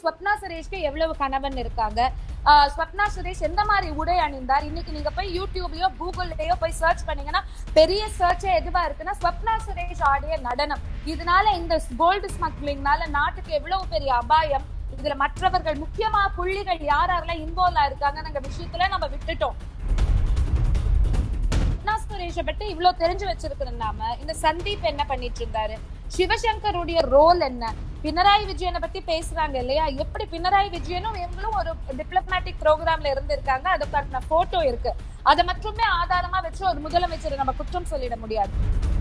ஸ்வப்னா சுரேஷ்க்கு எவ்வளவு கணவன் இருக்காங்க ஆஹ் ஸ்வப்னா சுரேஷ் எந்த மாதிரி உடை அணிந்தார் இன்னைக்கு நீங்க போய் யூடியூப்லயோ கூகுள்லயோ போய் சர்ச் பண்ணீங்கன்னா பெரிய சர்ச்சே எதுவா இருக்குன்னா ஸ்வப்னா சுரேஷ் ஆடிய நடனம் இதனால இந்த கோல்டு ஸ்மக்லிங்னால நாட்டுக்கு எவ்வளவு பெரிய அபாயம் இதுல மற்றவர்கள் முக்கியமா புள்ளிகள் யார் யாரெல்லாம் இன்வால்வ் ஆயிருக்காங்கங்கிற விஷயத்துல நம்ம விட்டுட்டோம் ஸ்வப்னா சுரேஷை பத்தி இவ்வளவு தெரிஞ்சு வச்சிருக்கிறோம் நாம இந்த சந்தீப் என்ன பண்ணிட்டு இருந்தாரு சிவசங்கருடைய ரோல் என்ன பினராயி விஜயனை பத்தி பேசுறாங்க இல்லையா எப்படி பினராயி விஜயனும் இவங்களும் ஒரு டிப்ளமேட்டிக் ப்ரோக்ராம்ல இருந்திருக்காங்க அதுக்கான போட்டோ இருக்கு அதை மட்டுமே ஆதாரமா வச்சு ஒரு முதலமைச்சரை நம்ம குற்றம் சொல்லிட முடியாது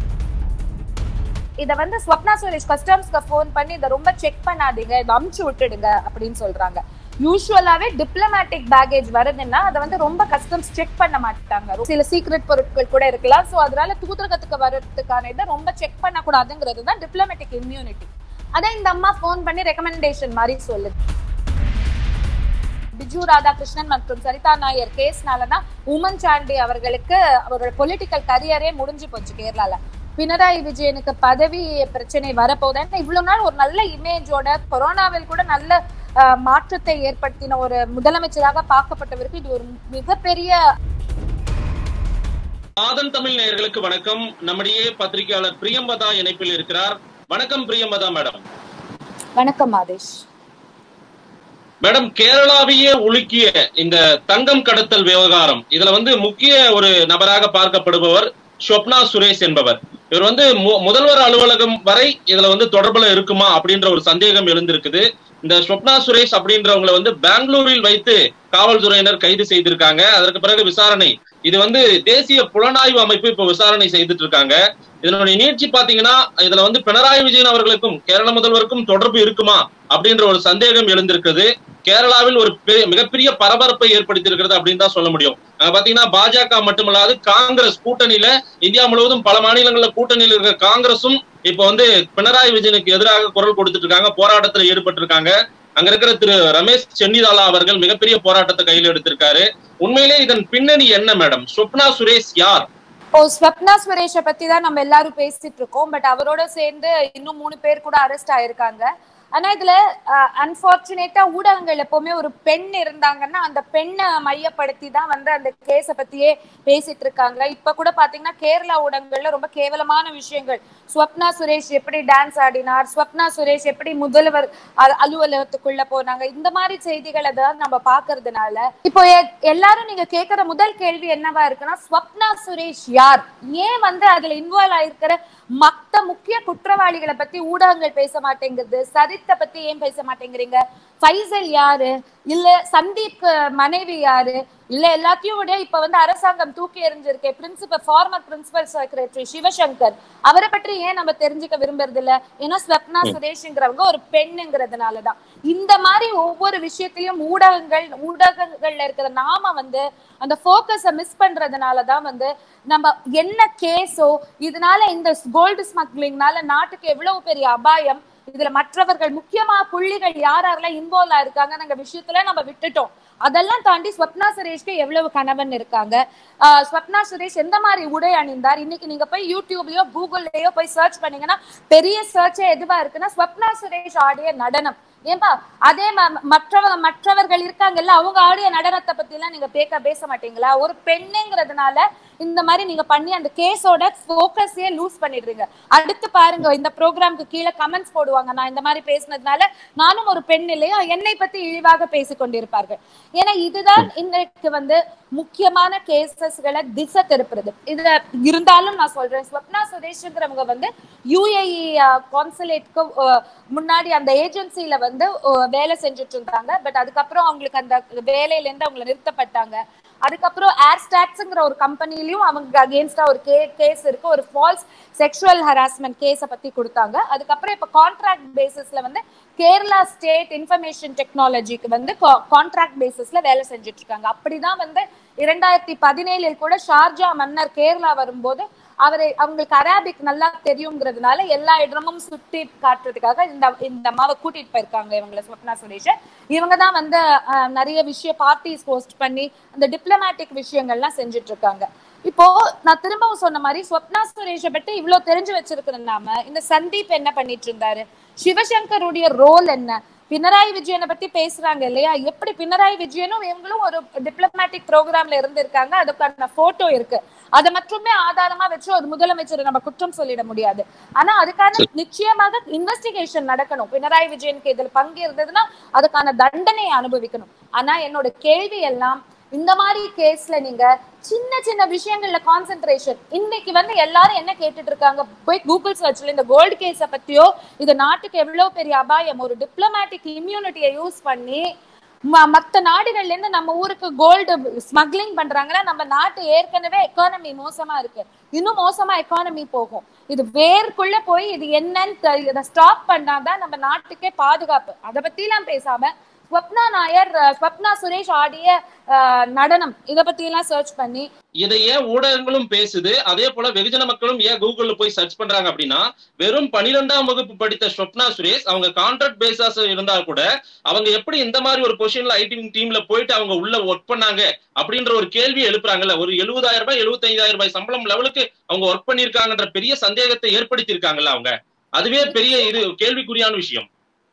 இத வந்து ஸ்வப்னா சுரேஷ் கஸ்டம்ஸ்க்கு ஃபோன் பண்ணி இதை ரொம்ப செக் பண்ணாதீங்க இதை அமுச்சு விட்டுடுங்க அப்படின்னு சொல்றாங்க யூஸ்வலாவே டிப்ளமேட்டிக் பேகேஜ் வருதுன்னா அதை வந்து ரொம்ப கஸ்டம்ஸ் செக் பண்ண மாட்டாங்க சில சீக்ரெட் பொருட்கள் கூட இருக்கலாம் சோ அதனால தூதரகத்துக்கு வர்றதுக்கான இதை ரொம்ப செக் பண்ணக்கூடாதுங்கிறது தான் டிப்ளமேட்டிக் இம்யூனிட்டி அதான் இந்த அம்மா ஃபோன் பண்ணி ரெக்கமெண்டேஷன் மாதிரி சொல்லுது பிஜு ராதாகிருஷ்ணன் மற்றும் சரிதா நாயர் கேஸ்னாலதான் உமன் சாண்டி அவர்களுக்கு அவரோட பொலிட்டிக்கல் கரியரே முடிஞ்சு போச்சு கேரளால பினராயி விஜயனுக்கு பதவி பிரச்சனை வரப்போகுது இவ்வளவு நாள் ஒரு நல்ல இமேஜோட கொரோனாவில் கூட நல்ல அஹ், மாற்றத்தை ஏற்படுத்தின ஒரு முதலமைச்சராக பார்க்கப்பட்டவருக்கு இது ஒரு மிகப்பெரிய ஆதன் தமிழ் நேயர்களுக்கு வணக்கம் நம்முடைய பத்திரிகையாளர் பிரியம்பதா இணைப்பில் இருக்கிறார் வணக்கம் பிரியம்பதா மேடம் வணக்கம் ஆதேஷ் மேடம் கேரளாவையே உலுக்கிய இந்த தங்கம் கடத்தல் விவகாரம் இதுல வந்து முக்கிய ஒரு நபராக பார்க்கப்படுபவர் ஸ்வப்னா சுரேஷ் என்பவர் இவர் வந்து மு- முதல்வர் அலுவலகம் வரை இதுல வந்து தொடர்புல இருக்குமா அப்படின்ற ஒரு சந்தேகம் எழுந்திருக்குது இந்த ஸ்வப்னா சுரேஷ் அப்படின்றவங்களை வந்து பெங்களூரில் வைத்து காவல்துறையினர் கைது செய்திருக்காங்க அதற்கு பிறகு விசாரணை இது வந்து தேசிய புலனாய்வு அமைப்பு இப்ப விசாரணை செய்துட்டு இருக்காங்க இதனுடைய நீட்சி பாத்தீங்கன்னா இதுல வந்து பினராயி விஜயன் அவர்களுக்கும் கேரள முதல்வருக்கும் தொடர்பு இருக்குமா அப்படின்ற ஒரு சந்தேகம் எழுந்திருக்குது கேரளாவில் ஒரு பெரிய மிகப்பெரிய பரபரப்பை ஏற்படுத்தி இருக்கிறது அப்படின்னு தான் சொல்ல முடியும் அஹ் பாத்தீங்கன்னா பாஜக மட்டுமல்லாது காங்கிரஸ் கூட்டணியில இந்தியா முழுவதும் பல மாநிலங்கள்ல கூட்டணியில் இருக்கிற காங்கிரசும் இப்ப வந்து பினராயி விஜயனுக்கு எதிராக குரல் கொடுத்துட்டு இருக்காங்க போராட்டத்தில் ஈடுபட்டு இருக்காங்க அங்க இருக்கிற திரு ரமேஷ் சென்னிதாலா அவர்கள் மிகப்பெரிய போராட்டத்தை கையில் எடுத்திருக்காரு உண்மையிலே இதன் பின்னணி என்ன மேடம் ஸ்வப்னா சுரேஷ் யார் ஓ ஸ்வப்னா சுரேஷை பத்தி தான் நம்ம எல்லாரும் பேசிட்டு இருக்கோம் பட் அவரோட சேர்ந்து இன்னும் மூணு பேர் கூட அரெஸ்ட் ஆயிருக்காங்க ஆனா இதுல அன்பார்ச்சுனேட்டா ஊடகங்கள் எப்பவுமே ஒரு பெண் இருந்தாங்கன்னா அந்த பெண்ணை மையப்படுத்தி தான் வந்து அந்த கேஸ பத்தியே பேசிட்டு இருக்காங்க இப்ப கூட பாத்தீங்கன்னா கேரளா ஊடகங்கள்ல ரொம்ப கேவலமான விஷயங்கள் ஸ்வப்னா சுரேஷ் எப்படி டான்ஸ் ஆடினார் ஸ்வப்னா சுரேஷ் எப்படி முதல்வர் அ- அலுவலகத்துக்குள்ள போனாங்க இந்த மாதிரி செய்திகளை தான் நம்ம பாக்குறதுனால இப்போ எ- எல்லாரும் நீங்க கேக்குற முதல் கேள்வி என்னவா இருக்குன்னா ஸ்வப்னா சுரேஷ் யார் ஏன் வந்து அதுல இன்வால்வ் ஆயிருக்கிற மத்த முக்கிய குற்றவாளிகளை பத்தி ஊடகங்கள் பேச மாட்டேங்குது சரித்தை பத்தி ஏன் பேச மாட்டேங்கிறீங்க ஃபைசல் யாரு இல்ல சந்தீப் மனைவி யாரு இல்ல எல்லாத்தையும் விட இப்ப வந்து அரசாங்கம் தூக்கி எறிஞ்சிருக்கே principal former principal secretary Sivasankar அவரை பற்றி ஏன் நம்ம தெரிஞ்சுக்க விரும்புறது இல்ல ஏன்னா ஸ்வப்னா சுரேஷ்ங்கிறவங்க ஒரு பெண்ணுங்கிறதுனாலதான் இந்த மாதிரி ஒவ்வொரு விஷயத்திலையும் ஊடகங்கள் ஊடகங்கள்ல இருக்கிற நாம வந்து அந்த போக்கஸ மிஸ் பண்றதுனாலதான் வந்து நம்ம என்ன கேஸோ இதனால இந்த கோல்டு ஸ்மக்லிங்னால நாட்டுக்கு எவ்வளவு பெரிய அபாயம் இதுல மற்றவர்கள் முக்கியமா புள்ளிகள் யார் யாரெல்லாம் இன்வால்வ் ஆயிருக்காங்கங்கிற விஷயத்துல நம்ம விட்டுட்டோம் அதெல்லாம் தாண்டி ஸ்வப்னா சுரேஷ்க்கு எவ்வளவு கணவன் இருக்காங்க ஆஹ் ஸ்வப்னா சுரேஷ் எந்த மாதிரி உடை அணிந்தார் இன்னைக்கு நீங்க போய் யூடியூப்லயோ கூகுள்லயோ போய் சர்ச் பண்ணீங்கன்னா பெரிய சர்ச்சே எதுவா இருக்குன்னா ஸ்வப்னா சுரேஷ் ஆடிய நடனம் ஏன்பா அதே ம- மற்றவ மற்றவர்கள் இருக்காங்கல்ல அவங்க ஆடிய நடனத்தை பத்தி எல்லாம் நீங்க பேக்க பேச மாட்டீங்களா ஒரு பெண்ணுங்கிறதுனால இந்த மாதிரி நீங்க பண்ணி அந்த கேஸோட போக்கஸே லூஸ் பண்ணிடுறீங்க அடுத்து பாருங்க இந்த ப்ரோக்ராம்க்கு கீழே கமெண்ட்ஸ் போடுவாங்க நான் இந்த மாதிரி பேசினதுனால நானும் ஒரு பெண் இல்லையா என்னை பத்தி இழிவாக பேசிக் கொண்டிருப்பார்கள் ஏன்னா இதுதான் இன்றைக்கு வந்து முக்கியமான கேசஸ்களை திசை திருப்புறது இதுல இருந்தாலும் நான் சொல்றேன் ஸ்வப்னா சுரேஷ்ங்கிறவங்க வந்து யுஏஇ கான்சுலேட்க்கு முன்னாடி அந்த ஏஜென்சில வந்து அஹ், வேலை செஞ்சுட்டு இருந்தாங்க பட் அதுக்கப்புறம் அவங்களுக்கு அந்த வேலையில இருந்து அவங்களை நிறுத்தப்பட்டாங்க அதுக்கப்புறம் ஏர்ஸ்டாக்ஸ்ங்கிற ஒரு கம்பெனிலயும் அவங்க அகேன்ஸ்டா ஒரு கே கேஸ் இருக்கு ஒரு ஃபால்ஸ் செக்ஷுவல் ஹராஸ்மெண்ட் கேஸை பத்தி கொடுத்தாங்க அதுக்கப்புறம் இப்ப கான்ட்ராக்ட் பேசிஸ்ல வந்து கேரளா ஸ்டேட் இன்ஃபர்மேஷன் டெக்னாலஜிக்கு வந்து கான்ட்ராக்ட் பேசிஸ்ல வேலை செஞ்சுட்டு இருக்காங்க அப்படிதான் வந்து இரண்டாயிரத்தி பதினேழில் கூட ஷார்ஜா மன்னர் கேரளா வரும்போது அவரை அவங்களுக்கு அரபிக் நல்லா தெரியுங்கிறதுனால எல்லா இடமும் சுத்தி காட்டுறதுக்காக இந்த இந்த அம்மாவை கூட்டிட்டு போயிருக்காங்க இவங்களை ஸ்வப்னா சுரேஷ இவங்க தான் வந்து அஹ், நிறைய விஷய பார்ட்டிஸ் ஹோஸ்ட் பண்ணி அந்த டிப்ளமேட்டிக் விஷயங்கள்லாம் செஞ்சுட்டு இருக்காங்க இப்போ நான் திரும்பவும் சொன்ன மாதிரி ஸ்வப்னா சுரேஷை பற்றி இவ்வளவு தெரிஞ்சு வச்சிருக்கிறோம் நாம இந்த சந்தீப் என்ன பண்ணிட்டு இருந்தாரு சிவசங்கருடைய ரோல் என்ன பினராயி விஜயனை பத்தி பேசுறாங்க இல்லையா எப்படி பினராயி விஜயனும் இவங்களும் ஒரு டிப்ளமேட்டிக் ப்ரோக்ராம்ல இருந்திருக்காங்க அதுக்கான போட்டோ இருக்கு அதை மட்டுமே ஆதாரமா வச்சு ஒரு முதலமைச்சரை நம்ம குற்றம் சொல்லிட முடியாது ஆனா அதுக்கான நிச்சயமாக இன்வெஸ்டிகேஷன் நடக்கணும் பினராயி விஜயனுக்கு இதுல பங்கு இருந்ததுன்னா அதுக்கான தண்டனையை அனுபவிக்கணும் ஆனா என்னோட கேள்வி எல்லாம் இந்த மாதிரி கேஸ்ல நீங்க சின்ன சின்ன விஷயங்கள்ல கான்சென்ட்ரேஷன் இன்னைக்கு வந்து எல்லாரும் என்ன கேட்டுட்டு இருக்காங்க போய் கூகுள் சர்ச்ல இந்த கோல்டு கேஸ பத்தியோ இது நாட்டுக்கு எவ்வளவு பெரிய அபாயம் ஒரு டிப்ளமேட்டிக் இம்யூனிட்டியை யூஸ் பண்ணி ம- மத்த நாடுகள்ல இருந்து நம்ம ஊருக்கு கோல்டு ஸ்மக்லிங் பண்றாங்கன்னா நம்ம நாட்டு ஏற்கனவே எக்கானமி மோசமா இருக்கு இன்னும் மோசமா எக்கானமி போகும் இது வேர்க்குள்ள போய் இது என்னன்னு தெ- இதை ஸ்டாப் பண்ணாதான் நம்ம நாட்டுக்கே பாதுகாப்பு அதை பத்தி எல்லாம் பேசாம ஸ்வப்னா நாயர் அஹ், ஸ்வப்னா சுரேஷ் ஆடிய அஹ், நடனம் இத பத்தி எல்லாம் சர்ச் பண்ணி இதை ஏன் ஊடகங்களும் பேசுது அதே போல வெகுஜன மக்களும் ஏன் கூகுள்ல போய் சர்ச் பண்றாங்க அப்படின்னா வெறும் பனிரெண்டாம் வகுப்பு படித்த ஸ்வப்னா சுரேஷ் அவங்க கான்ட்ராக்ட் பேசாஸ் இருந்தா கூட அவங்க எப்படி இந்த மாதிரி ஒரு பொசிஷன்ல ஐடி டீம்ல போயிட்டு அவங்க உள்ள ஒர்க் பண்ணாங்க அப்படின்ற ஒரு கேள்வி எழுப்புறாங்கல்ல ஒரு எழுபதாயிரம் ரூபாய் எழுபத்தைந்தாயிரம் ரூபாய் சம்பளம் லெவலுக்கு அவங்க ஒர்க் பண்ணிருக்காங்கன்ற பெரிய சந்தேகத்தை ஏற்படுத்தி இருக்காங்கல்ல அவங்க அதுவே பெரிய இது கேள்விக்குறியான விஷயம்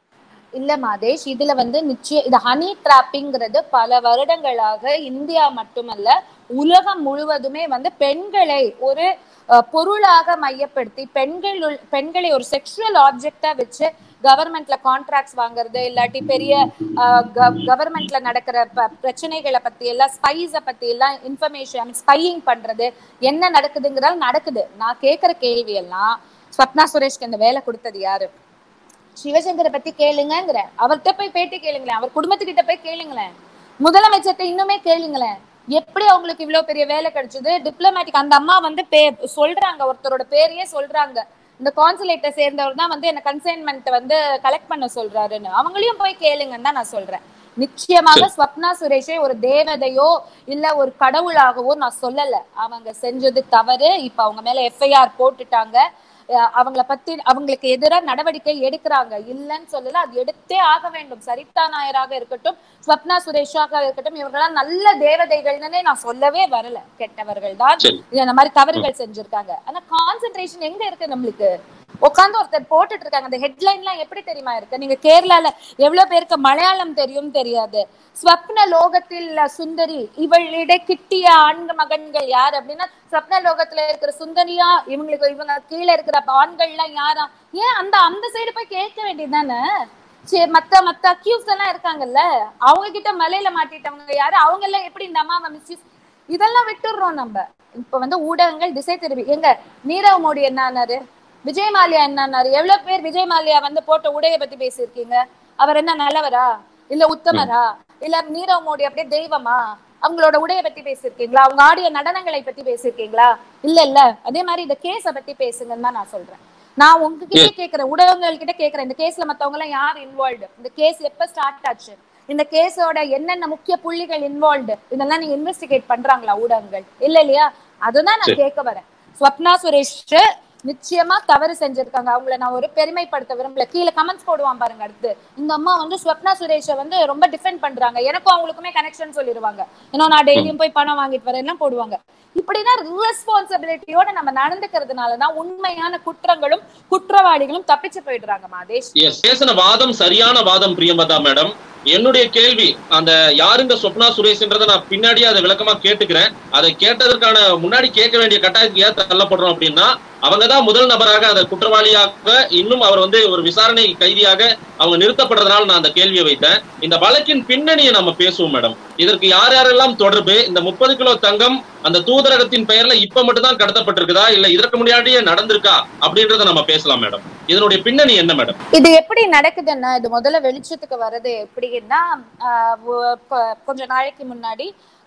இல்ல மாதேஷ் இதுல வந்து நிச்சயம் இது ஹனி டிராப்பிங்கிறது பல வருடங்களாக இந்தியா மட்டுமல்ல உலகம் முழுவதுமே வந்து பெண்களை ஒரு அஹ், பொருளாக மையப்படுத்தி பெண்கள் உள்- பெண்களை ஒரு செக்ஷுவல் ஆப்ஜெக்டா வச்சு கவர்மெண்ட்ல கான்ட்ராக்ட்ஸ் வாங்குறது இல்லாட்டி பெரிய கவர்மெண்ட்ல நடக்கிற ப- பிரச்சனைகளை பத்தி எல்லாம் ஸ்பைஸ பத்தி எல்லாம் இன்ஃபர்மேஷன் ஸ்பையிங் பண்றது என்ன நடக்குதுங்கிறது நடக்குது நான் கேக்குற கேள்வி எல்லாம் ஸ்வப்னா சுரேஷ்க்கு இந்த வேலை கொடுத்தது யாரு சிவசங்கரை பத்தி கேளுங்கங்கிற அவர்கிட்ட போய் பேட்டி கேளுங்களேன் அவர் குடும்பத்துக்கிட்ட போய் கேளுங்களேன் முதலமைச்சர்கிட்ட இன்னுமே கேளுங்களேன் எப்படி அவங்களுக்கு இவ்வளவு பெரிய வேலை கிடைச்சது டிப்ளமேட்டிக் அந்த அம்மா வந்து பே சொல்றாங்க ஒருத்தரோட பேரையே சொல்றாங்க இந்த கான்சுலேட்டை சேர்ந்தவர் தான் வந்து என்ன கன்சைன்மெண்ட் வந்து கலெக்ட் பண்ண சொல்றாருன்னு அவங்களையும் போய் கேளுங்கன்னு தான் நான் சொல்றேன் நிச்சயமாக ஸ்வப்னா சுரேஷே ஒரு தேவதையோ இல்ல ஒரு கடவுளாகவோ நான் சொல்லல அவங்க செஞ்சது தவறு இப்ப அவங்க மேல எஃப்ஐஆர் போட்டுட்டாங்க அஹ் அவங்கள பத்தி அவங்களுக்கு எதிராக நடவடிக்கை எடுக்கிறாங்க இல்லைன்னு சொல்லல அது எடுத்தே ஆக வேண்டும் சரிதா நாயராக இருக்கட்டும் ஸ்வப்னா சுரேஷாக இருக்கட்டும் இவங்கெல்லாம் நல்ல தேவதைகள்னே நான் சொல்லவே வரல கெட்டவர்கள் தான் சரி. இந்த மாதிரி தவறுகள் செஞ்சிருக்காங்க ஆனா கான்சென்ட்ரேஷன் எங்க இருக்கு நம்மளுக்கு உட்கார்ந்து ஒருத்தர் போட்டுட்டு இருக்காங்க அந்த ஹெட்லைன் எல்லாம் எப்படி தெரியுமா இருக்கு நீங்க கேரளால எவ்வளவு பேருக்கு மலையாளம் தெரியும் தெரியாது ஸ்வப்ன லோகத்தில் சுந்தரி இவளிட கிட்டிய ஆண்ட மகன்கள் யார் அப்படின்னா ஸ்வப்ன லோகத்துல இருக்கிற சுந்தரியா இவங்களுக்கு இவங்க கீழே இருக்கிற ஆண்கள்லாம் யாரா ஏன் அந்த அந்த சைடு போய் கேட்க வேண்டியதுதானே சரி மத்த மத்த அக்யூஸ் எல்லாம் இருக்காங்கல்ல அவங்க கிட்ட மலையில மாட்டிட்டவங்க யாரு அவங்க எல்லாம் எப்படி இந்த அம்மாவை மிஸ்யூஸ் இதெல்லாம் விட்டுடுறோம் நம்ம இப்ப வந்து ஊடகங்கள் திசை திரும்பி எங்க நீரவ் மோடி என்னானாரு விஜய் மாலியா என்னானாரு எவ்வளவு பேர் விஜய் மாலியா வந்து போட்ட உடைய பத்தி பேசியிருக்கீங்க அவர் என்ன நல்லவரா இல்ல உத்தமரா இல்ல நீரவ் மோடி அப்படியே தெய்வமா அவங்களோட உடைய பத்தி பேசியிருக்கீங்களா அவங்க ஆடிய நடனங்களை பத்தி பேசியிருக்கீங்களா இல்ல இல்ல அதே மாதிரி இந்த கேஸ பத்தி பேசுங்கன்னு தான் நான் சொல்றேன் நான் உங்ககிட்ட கேக்குறேன் ஊடகங்கள் கிட்ட கேக்குறேன் இந்த கேஸ்ல மத்தவங்க எல்லாம் யார் இன்வால்வ்டு இந்த கேஸ் எப்ப ஸ்டார்ட் ஆச்சு இந்த கேஸோட என்னென்ன முக்கிய புள்ளிகள் இன்வால்வ்டு இதெல்லாம் நீங்க இன்வெஸ்டிகேட் பண்றாங்களா ஊடகங்கள் இல்ல இல்லையா அதுதான் நான் கேட்க வரேன் ஸ்வப்னா சுரேஷ் நிச்சயமா தவறு செஞ்சிருக்காங்க அவங்கள நான் ஒரு பெருமைப்படுத்த விரும்பல கீழே கமெண்ட்ஸ் போடுவான் பாருங்க அடுத்து இந்த அம்மா வந்து ஸ்வப்னா சுரேஷை வந்து ரொம்ப டிஃபெண்ட் பண்றாங்க எனக்கும் அவங்களுக்குமே கனெக்ஷன் சொல்லிடுவாங்க ஏன்னா நான் டெய்லியும் போய் பணம் வாங்கிட்டு வரேன் எல்லாம் போடுவாங்க இப்படிதான் ரெஸ்பான்சிபிலிட்டியோட நம்ம நடந்துக்கிறதுனாலதான் உண்மையான குற்றங்களும் குற்றவாளிகளும் தப்பிச்சு போயிடுறாங்க மாதேஷ் எஸ் பேசின வாதம் சரியான வாதம் பிரியம்பதா மேடம் என்னுடைய கேள்வி அந்த யாருங்க சொப்னா சுரேஷ்ன்றதை நான் பின்னாடியே அதை விளக்கமா கேட்டுக்கிறேன் அதை கேட்டதற்கான முன்னாடி கேட்க வேண்டிய கட்டாயத்துக்கு ஏன் தள்ளப்படுறோம் அப்படின்னா அவங்க தான் முதல் நபராக அதை குற்றவாளியாக இன்னும் அவர் வந்து ஒரு விசாரணை கைதியாக அவங்க நிறுத்தப்படுறதுனால நான் அந்த கேள்வியை வைத்தேன் இந்த வழக்கின் பின்னணியை நம்ம பேசுவோம் மேடம் இதற்கு யார் யாரெல்லாம் தொடர்பு இந்த முப்பது கிலோ தங்கம் அந்த தூதரகத்தின் பெயர்ல இப்ப மட்டும் தான் கடத்தப்பட்டிருக்குதா இல்ல இதற்கு முன்னாடியே நடந்திருக்கா அப்படின்றத நம்ம பேசலாம் மேடம் இதனுடைய பின்னணி என்ன மேடம் இது எப்படி நடக்குதுன்னா இது முதல்ல வெளிச்சத்துக்கு வர்றது எப்படின்னா ஆஹ் ஒ- ப- கொஞ்ச நாளைக்கு முன்னாடி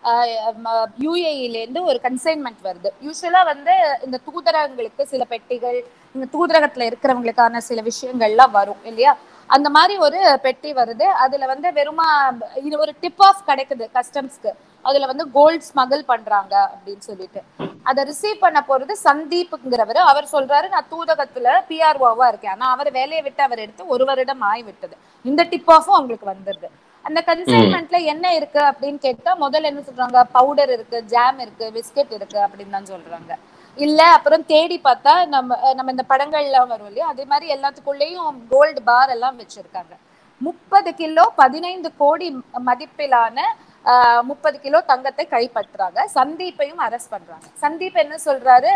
யூஏஇல இருந்து ஒரு கன்சைன்மெண்ட் வருது யூஸ்வலா வந்து இந்த தூதரகங்களுக்கு சில பெட்டிகள் இந்த தூதரகத்துல இருக்கிறவங்களுக்கான சில விஷயங்கள்லாம் வரும் இல்லையா அந்த மாதிரி ஒரு பெட்டி வருது அதுல வந்து வெறுமா இது ஒரு டிப் ஆஃப் கிடைக்குது கஸ்டம்ஸ்க்கு அதுல வந்து கோல்ட் ஸ்மகிள் பண்றாங்க அப்படின்னு சொல்லிட்டு அதை ரிசீவ் பண்ண போறது சந்தீப்ங்கிறவர் அவர் சொல்றாரு நான் தூதகத்துல பிஆர்ஓவா இருக்கேன் ஆனா அவர் வேலையை விட்டு அவர் எடுத்து ஒரு வருடம் ஆகி விட்டது இந்த டிப் ஆஃபும் அவங்களுக்கு வந்துருது அந்த கன்சைன்மெண்ட்ல என்ன இருக்கு அப்படின்னு கேட்டா முதல்ல என்ன சொல்றாங்க பவுடர் இருக்கு ஜாம் இருக்கு பிஸ்கெட் இருக்கு அப்படின்னு தான் சொல்றாங்க இல்ல அப்புறம் தேடி பார்த்தா நம்ம அஹ் நம்ம இந்த படங்கள்லாம் வரும் இல்லையா அதே மாதிரி எல்லாத்துக்குள்ளேயும் கோல்டு பார் எல்லாம் வச்சிருக்காங்க முப்பது கிலோ பதினைந்து கோடி மதிப்பிலான முப்பது கிலோ தங்கத்தை கைப்பற்றுறாங்க சந்தீப்பையும் அரெஸ்ட் பண்றாங்க சந்தீப் என்ன சொல்றாரு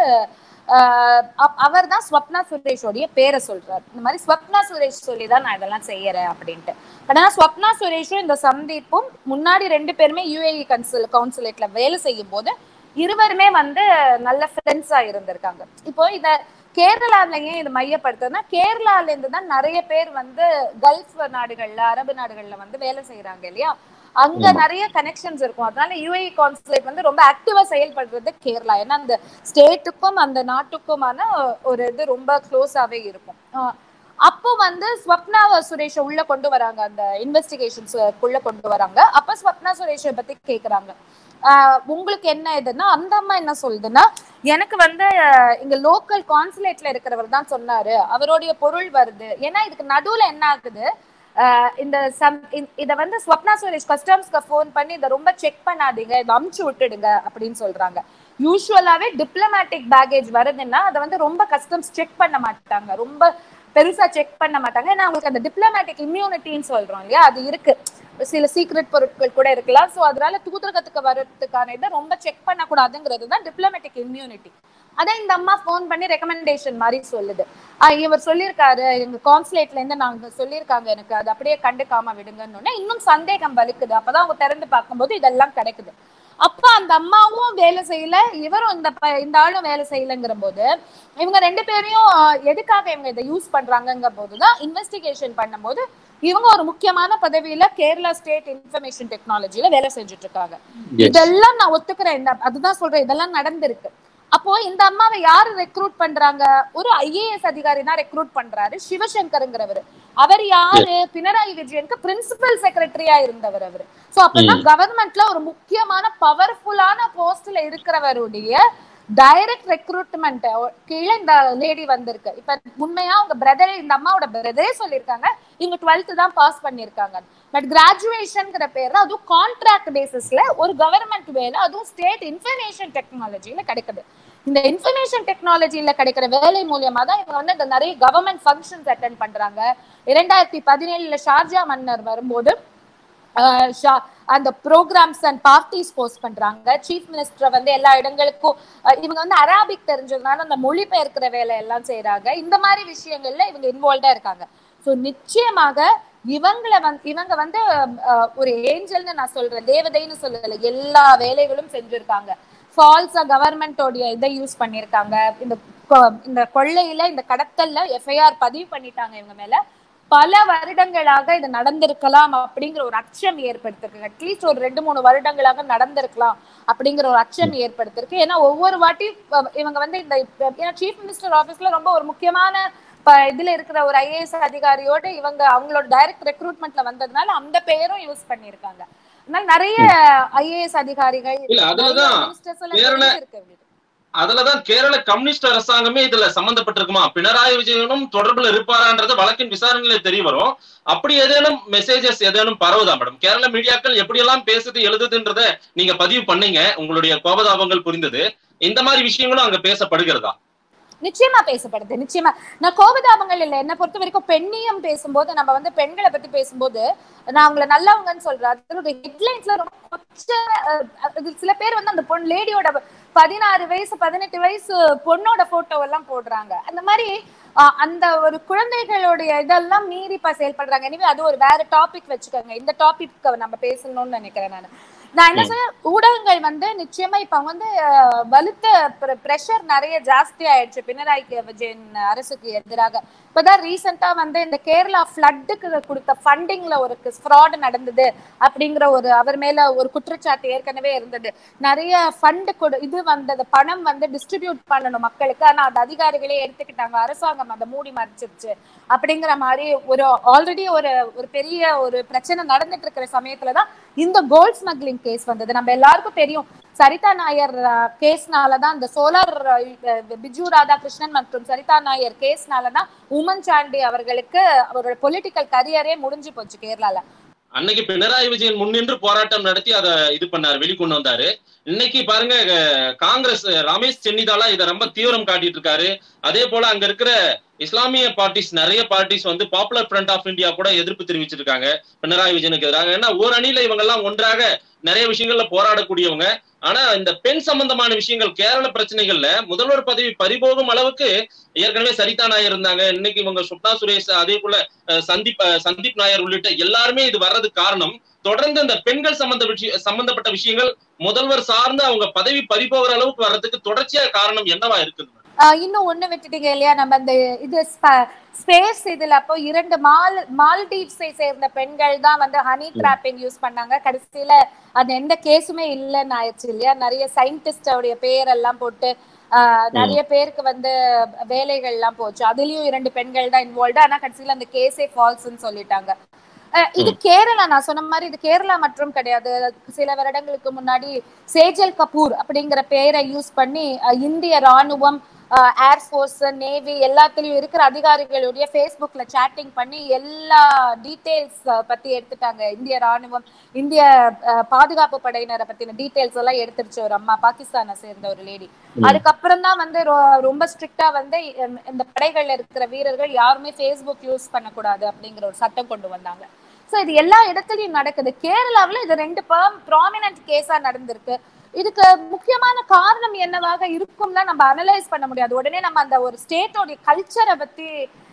அவர் தான் ஸ்வப்னா சுரேஷோடைய பேரை சொல்றாரு இந்த மாதிரி ஸ்வப்னா சுரேஷ் சொல்லி தான் நான் இதெல்லாம் செய்யறேன் அப்படின்ட்டு ஆனா ஸ்வப்னா சுரேஷும் இந்த சந்தீப்பும் முன்னாடி ரெண்டு பேருமே யூஏஇ கன்சுல் கவுன்சிலேட்ல வேலை செய்யும் போது இருவருமே வந்து நல்ல ஃப்ரெண்ட்ஸா இருந்திருக்காங்க இப்போ இத கேரளால ஏன் இது மையப்படுத்துறதுன்னா கேரளால இருந்து தான் நிறைய பேர் வந்து கல்ஃப் நாடுகள்ல அரபு நாடுகள்ல வந்து வேலை செய்யறாங்க இல்லையா அங்க நிறைய கனெக்ஷன்ஸ் இருக்கும் அதனால யூஏஇ கான்சுலேட் வந்து ரொம்ப ஆக்டிவா செயல்படுறது கேரளா ஏன்னா அந்த ஸ்டேட்டுக்கும் அந்த நாட்டுக்குமான ஒரு இது ரொம்ப க்ளோஸாவே இருக்கும் அப்போ வந்து ஸ்வப்னா சுரேஷ உள்ள கொண்டு வராங்க அந்த இன்வெஸ்டிகேஷன்ஸ்க்குள்ள கொண்டு வராங்க அப்ப ஸ்வப்னா சுரேஷை பத்தி கேக்குறாங்க உங்களுக்கு என்ன இதுன்னா அந்த அம்மா என்ன சொல்லுதுன்னா எனக்கு வந்து இங்க லோக்கல் கான்சுலேட்ல இருக்கிறவர் தான் சொன்னாரு அவருடைய பொருள் வருது ஏன்னா இதுக்கு நடுவுல என்ன ஆகுது இந்த சம் இத வந்து ஸ்வப்னா சுரேஷ் கஸ்டம்ஸ்க்கு ஃபோன் பண்ணி இதை ரொம்ப செக் பண்ணாதீங்க இதை அமுச்சு விட்டுடுங்க அப்படின்னு சொல்றாங்க யூஸ்வலாவே டிப்ளமேட்டிக் பேகேஜ் வருதுன்னா அதை வந்து ரொம்ப கஸ்டம்ஸ் செக் பண்ண மாட்டாங்க ரொம்ப பெருசா செக் பண்ண மாட்டாங்க ஏன்னா அவங்களுக்கு அந்த டிப்ளமேட்டிக் இம்யூனிட்டின்னு சொல்றோம் இல்லையா அது இருக்கு சில சீக்ரெட் பொருட்கள் கூட இருக்கலாம் ஸோ அதனால தூதரகத்துக்கு வர்றதுக்கான இதை ரொம்ப செக் பண்ணக்கூடாதுங்கிறது தான் டிப்ளமேட்டிக் இம்யூனிட்டி அதான் இந்த அம்மா ஃபோன் பண்ணி ரெக்கமெண்டேஷன் மாதிரி சொல்லுது இவர் சொல்லியிருக்காரு எங்க கான்சுலேட்ல இருந்து நாங்க சொல்லியிருக்காங்க எனக்கு அது அப்படியே கண்டுக்காம விடுங்கன்னு இன்னும் சந்தேகம் வலுக்குது அப்பதான் அவங்க திறந்து பார்க்கும்போது இதெல்லாம் கிடைக்குது அப்ப அந்த அம்மாவும் வேலை செய்யல இவரும் இந்த இந்த ஆளும் வேலை செய்யலங்கிற போது இவங்க ரெண்டு பேரையும் எதுக்காக இவங்க இதை யூஸ் பண்றாங்கங்கிற போதுதான் இன்வெஸ்டிகேஷன் பண்ணும்போது இவங்க ஒரு முக்கியமான பதவியில கேரளா ஸ்டேட் இன்ஃபர்மேஷன் டெக்னாலஜில வேலை செஞ்சுட்டு இருக்காங்க இதெல்லாம் நான் ஒத்துக்கிறேன் இந்த அதுதான் சொல்றேன் இதெல்லாம் நடந்திருக்கு அப்போ இந்த அம்மாவை யாரு ரெக்ரூட் பண்றாங்க ஒரு ஐஏஎஸ் அதிகாரி தான் ரெக்ரூட் பண்றாரு சிவசங்கருங்கிறவர் அவர் யாரு பினராயி விஜயனுக்கு பிரின்சிபல் செக்ரட்டரியா இருந்தவர் அவரு சோ அப்பதான் கவர்மெண்ட்ல ஒரு முக்கியமான பவர்ஃபுல்லான போஸ்ட்ல இருக்கிறவருடைய டைரக்ட் ரெக்ரூட்மெண்ட் கீழே இந்த லேடி வந்திருக்கு இப்ப உண்மையா உங்க பிரதரே இந்த அம்மாவோட பிரதரே சொல்லியிருக்காங்க இவங்க டுவெல்த் தான் பாஸ் பண்ணிருக்காங்க பட் கிராஜுவேஷன்ங்கிற பேர்ல அதுவும் கான்ட்ராக்ட் பேசிஸ்ல ஒரு கவர்மெண்ட் வேலை அதுவும் ஸ்டேட் இன்ஃபர்மேஷன் டெக்னாலஜில கிடைக்குது இந்த இன்ஃபர்மேஷன் டெக்னாலஜில கிடைக்கிற வேலை மூலியமா தான் இவங்க வந்து இந்த நிறைய கவர்மெண்ட் ஃபங்க்ஷன்ஸ் அட்டன் பண்றாங்க இரண்டாயிரத்தி பதினேழுல ஷார்ஜா மன்னர் வரும்போது அந்த ப்ரோக்ராம்ஸ் அண்ட் பார்ட்டிஸ் போஸ்ட் பண்றாங்க சீஃப் மினிஸ்டர் வந்து எல்லா இடங்களுக்கும் இவங்க வந்து அராபிக் தெரிஞ்சதுனால அந்த மொழிபெயர்க்கிற வேலை எல்லாம் செய்யறாங்க இந்த மாதிரி விஷயங்கள்ல இவங்க இன்வால்வ்டா இருக்காங்க ஸோ நிச்சயமாக இவங்களை வந்து இவங்க வந்து ஒரு ஏஞ்சல்னு நான் சொல்றேன் தேவதைன்னு சொல்லல எல்லா வேலைகளும் செஞ்சிருக்காங்க ஃபால்ஸா கவர்மெண்டோடைய இதை யூஸ் பண்ணிருக்காங்க இந்த இந்த கொள்ளையில இந்த கடத்தல்ல எஃப்ஐஆர் பதிவு பண்ணிட்டாங்க இவங்க மேல பல வருடங்களாக இது நடந்திருக்கலாம் அப்படிங்கிற ஒரு அச்சம் ஏற்படுத்திருக்கு அட்லீஸ்ட் ஒரு ரெண்டு மூணு வருடங்களாக நடந்திருக்கலாம் அப்படிங்கிற ஒரு அச்சம் ஏற்படுத்திருக்கு ஏன்னா ஒவ்வொரு வாட்டி இவங்க வந்து இந்த ஏன்னா சீஃப் மினிஸ்டர் ஆபீஸ்ல ரொம்ப ஒரு முக்கியமான இதுல இருக்கிற ஒரு ஐஏஎஸ் அதிகாரியோட இவங்க அவங்களோட டைரக்ட் ரெக்ரூட்மெண்ட்ல வந்ததுனால அந்த பெயரும் யூஸ் பண்ணிருக்காங்க அதனால நிறைய ஐஏஎஸ் அதிகாரிகள் அதுலதான் கேரள கம்யூனிஸ்ட் அரசாங்கமே இதுல சம்பந்தப்பட்டிருக்குமா பினராயி விஜயனும் தொடர்புல இருப்பாரான்றது வழக்கின் விசாரணையில தெரிய வரும் அப்படி ஏதேனும் மெசேஜஸ் ஏதேனும் பரவுதா மேடம் கேரள மீடியாக்கள் எப்படி எல்லாம் பேசுது எழுதுதுன்றத நீங்க பதிவு பண்ணீங்க உங்களுடைய கோபதாபங்கள் புரிந்தது இந்த மாதிரி விஷயங்களும் அங்க பேசப்படுகிறதா நிச்சயமா பேசப்படுது நிச்சயமா நான் கோபதாபங்கள் இல்லை என்ன பொறுத்த வரைக்கும் பெண்ணியம் பேசும்போது நம்ம வந்து பெண்களை பத்தி பேசும்போது நான் அவங்களை நல்லவங்கன்னு சொல்றேன் அதோட ஹெட்லைன்ஸ்ல ரொம்ப கொச்ச சில பேர் வந்து அந்த பொண்ணு லேடியோட பதினாறு வயசு பதினெட்டு வயசு பொண்ணோட போட்டோ எல்லாம் போடுறாங்க அந்த மாதிரி அந்த ஒரு குழந்தைகளுடைய இதெல்லாம் மீறி இப்ப செயல்படுறாங்க எனவே அது ஒரு வேற டாபிக் வச்சுக்கோங்க இந்த டாபிக் நம்ம பேசணும்னு நினைக்கிறேன் நான் நான் என்ன சொல்ல ஊடகங்கள் வந்து நிச்சயமா இப்ப வந்து வலுத்த பிரஷர் நிறைய ஜாஸ்தி ஆயிடுச்சு பினராயி விஜயன் அரசுக்கு எதிராக இப்பதான் ரீசெண்டா வந்து இந்த கேரளா ஃபிளட்டுக்கு கொடுத்த ஃபண்டிங்ல ஒரு ஃப்ராட் நடந்தது அப்படிங்கிற ஒரு அவர் மேல ஒரு குற்றச்சாட்டு ஏற்கனவே இருந்தது நிறைய ஃபண்ட் கொடு இது வந்தது பணம் வந்து டிஸ்ட்ரிபியூட் பண்ணணும் மக்களுக்கு ஆனா அந்த அதிகாரிகளே எடுத்துக்கிட்டாங்க அரசாங்கம் அதை மூடி மறைச்சிருச்சு அப்படிங்கிற மாதிரி ஒரு ஆல்ரெடி ஒரு ஒரு பெரிய ஒரு பிரச்சனை நடந்துட்டு இருக்கிற சமயத்துலதான் இந்த கோல்ட் ஸ்மக்லிங் கேஸ் வந்தது நம்ம எல்லாருக்கும் தெரியும் சரிதா நாயர் கேஸ்னாலதான் இந்த சோலார் பிஜு ராதாகிருஷ்ணன் மற்றும் சரிதா நாயர் கேஸ்னாலதான் உமன் சாண்டி அவர்களுக்கு அவரோட பொலிட்டிக்கல் கரியரே முடிஞ்சு போச்சு கேரளால அன்னைக்கு பினராயி விஜயன் முன்னின்று போராட்டம் நடத்தி அதை இது பண்ணாரு வெளிக்கொண்டு வந்தாரு இன்னைக்கு பாருங்க காங்கிரஸ் ரமேஷ் சென்னிதாலா இதை ரொம்ப தீவிரம் காட்டிட்டு இருக்காரு அதே போல அங்க இருக்கிற இஸ்லாமிய பார்ட்டிஸ் நிறைய பார்ட்டிஸ் வந்து பாப்புலர் ஃப்ரண்ட் ஆஃப் இந்தியா கூட எதிர்ப்பு தெரிவிச்சிருக்காங்க பினராயி விஜயனுக்கு எதிராக ஏன்னா ஒரு அணியில இவங்க எல்லாம் ஒன்றாக நிறைய விஷயங்கள்ல போராடக்கூடியவங்க ஆனா இந்த பெண் சம்பந்தமான விஷயங்கள் கேரள பிரச்சனைகள்ல முதல்வர் பதவி பறிபோகும் அளவுக்கு ஏற்கனவே சரிதா நாயர் இருந்தாங்க இன்னைக்கு இவங்க சுப்னா சுரேஷ் அதே போல அஹ், சந்தீப் அஹ், சந்தீப் நாயர் உள்ளிட்ட எல்லாருமே இது வர்றதுக்கு காரணம் தொடர்ந்து இந்த பெண்கள் சம்பந்த விஷய சம்பந்தப்பட்ட விஷயங்கள் முதல்வர் சார்ந்து அவங்க பதவி பறிபோகிற அளவுக்கு வர்றதுக்கு தொடர்ச்சியா காரணம் என்னவா இருக்குது ஆஹ் இன்னும் ஒண்ணு விட்டுட்டீங்க இல்லையா நம்ம அந்த இது ஸ்பேஸ் இதுல அப்போ இரண்டு மால் மால்டீவ்ஸை சேர்ந்த பெண்கள் தான் வந்து ஹனி டிராப்பிங் யூஸ் பண்ணாங்க கடைசியில அது எந்த கேஸுமே இல்லைன்னு ஆயிடுச்சு இல்லையா நிறைய சயின்டிஸ்டோடைய பேர் எல்லாம் போட்டு ஆஹ் நிறைய பேருக்கு வந்து வேலைகள் எல்லாம் போச்சு அதுலயும் இரண்டு பெண்கள் தான் இன்வால்வ்டு ஆனா கடைசியில அந்த கேஸே ஃபால்ஸ்ன்னு சொல்லிட்டாங்க அஹ் இது கேரளா நான் சொன்ன மாதிரி இது கேரளா மற்றும் கிடையாது சில வருடங்களுக்கு முன்னாடி சேஜல் கபூர் அப்படிங்கிற பெயரை யூஸ் பண்ணி அஹ் இந்திய ராணுவம் ஏர்ஃபோர்ஸ் நேவி எல்லாத்துலயும் இருக்கிற அதிகாரிகளுடைய ஃபேஸ்புக்ல சேட்டிங் பண்ணி எல்லா டீடைல்ஸ் பத்தி எடுத்துட்டாங்க இந்திய ராணுவம் இந்திய அஹ், பாதுகாப்பு படையினரை பத்தின டீடைல்ஸ் எல்லாம் எடுத்துருச்சு ஒரு அம்மா பாகிஸ்தானை சேர்ந்த ஒரு லேடி அதுக்கப்புறம் தான் வந்து ரொ- ரொம்ப ஸ்ட்ரிக்டா வந்து இந்த- இந்த படைகள்ல இருக்கிற வீரர்கள் யாருமே ஃபேஸ்புக் யூஸ் பண்ணக்கூடாது அப்படிங்கிற ஒரு சட்டம் கொண்டு வந்தாங்க சோ இது எல்லா இடத்துலயும் நடக்குது கேரளாவுல இது ரெண்டு ப்ராமினன்ட் கேஸா நடந்திருக்கு இதுக்கு முக்கியமான காரணம் என்னவாக இருக்கும்னா நம்ம அனலைஸ் பண்ண முடியாது உடனே நம்ம அந்த ஒரு ஸ்டேட்டோடைய கல்ச்சரை பத்தி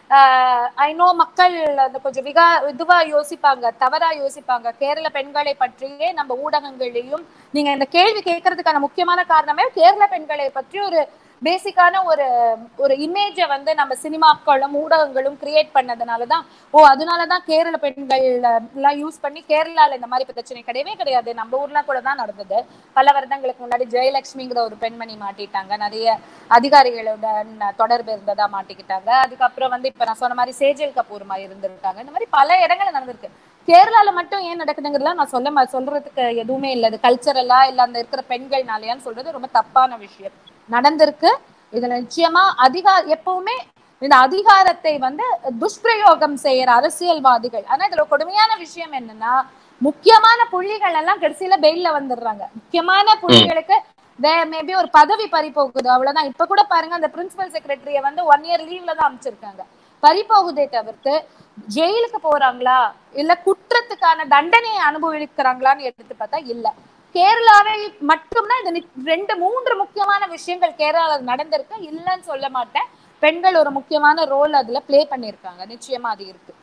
ஐ நோ மக்கள் அந்த கொஞ்சம் விகா இதுவா யோசிப்பாங்க தவறா யோசிப்பாங்க கேரள பெண்களை பற்றியே நம்ம ஊடகங்களையும் நீங்க இந்த கேள்வி கேட்கறதுக்கான முக்கியமான காரணமே கேரள பெண்களை பற்றி ஒரு பேசிக்கான ஒரு ஒரு இமேஜை வந்து நம்ம சினிமாக்களும் ஊடகங்களும் கிரியேட் பண்ணதுனாலதான் ஓ அதனாலதான் கேரள பெண்கள் எல்லாம் யூஸ் பண்ணி கேரளால இந்த மாதிரி பிரச்சனை கிடையவே கிடையாது நம்ம ஊர்ல கூட தான் நடந்தது பல வருடங்களுக்கு முன்னாடி ஜெயலட்சுமிங்கிற ஒரு பெண்மணி மாட்டிட்டாங்க நிறைய அதிகாரிகளுடன் தொடர்பு இருந்ததா மாட்டிக்கிட்டாங்க அதுக்கப்புறம் வந்து இப்ப நான் சொன்ன மாதிரி சேஜல் கபூர் மாதிரி இருந்திருக்காங்க இந்த மாதிரி பல இடங்கள்ல நடந்திருக்கு கேரளால மட்டும் ஏன் நடக்குதுங்கிறதுலாம் நான் சொல்ல ம- சொல்றதுக்கு எதுவுமே இல்லை அது கல்ச்சரலா இல்ல அந்த இருக்கிற பெண்கள்னாலயான்னு சொல்றது ரொம்ப தப்பான விஷயம் நடந்திருக்கு இதுல நிச்சயமா அதிகா எப்பவுமே இந்த அதிகாரத்தை வந்து துஷ்பிரயோகம் செய்யற அரசியல்வாதிகள் ஆனா இதுல கொடுமையான விஷயம் என்னன்னா முக்கியமான புள்ளிகள் எல்லாம் கடைசியில பெயில்ல வந்துடுறாங்க முக்கியமான புள்ளிகளுக்கு மேபி ஒரு பதவி பறி போகுது அவ்வளவுதான் இப்ப கூட பாருங்க அந்த பிரின்சிபல் செக்ரட்டரிய வந்து ஒன் இயர் லீவ்ல தான் அமைச்சிருக்காங்க பறி போகுதே தவிர்த்து ஜெயிலுக்கு போறாங்களா இல்ல குற்றத்துக்கான தண்டனையை அனுபவிக்கிறாங்களான்னு எடுத்து பார்த்தா இல்ல கேரளாவை மட்டும்தான் இது நி- ரெண்டு மூன்று முக்கியமான விஷயங்கள் கேரளால நடந்திருக்கு இல்லைன்னு சொல்ல மாட்டேன் பெண்கள் ஒரு முக்கியமான ரோல் அதுல ப்ளே பண்ணிருக்காங்க நிச்சயமா அது இருக்கு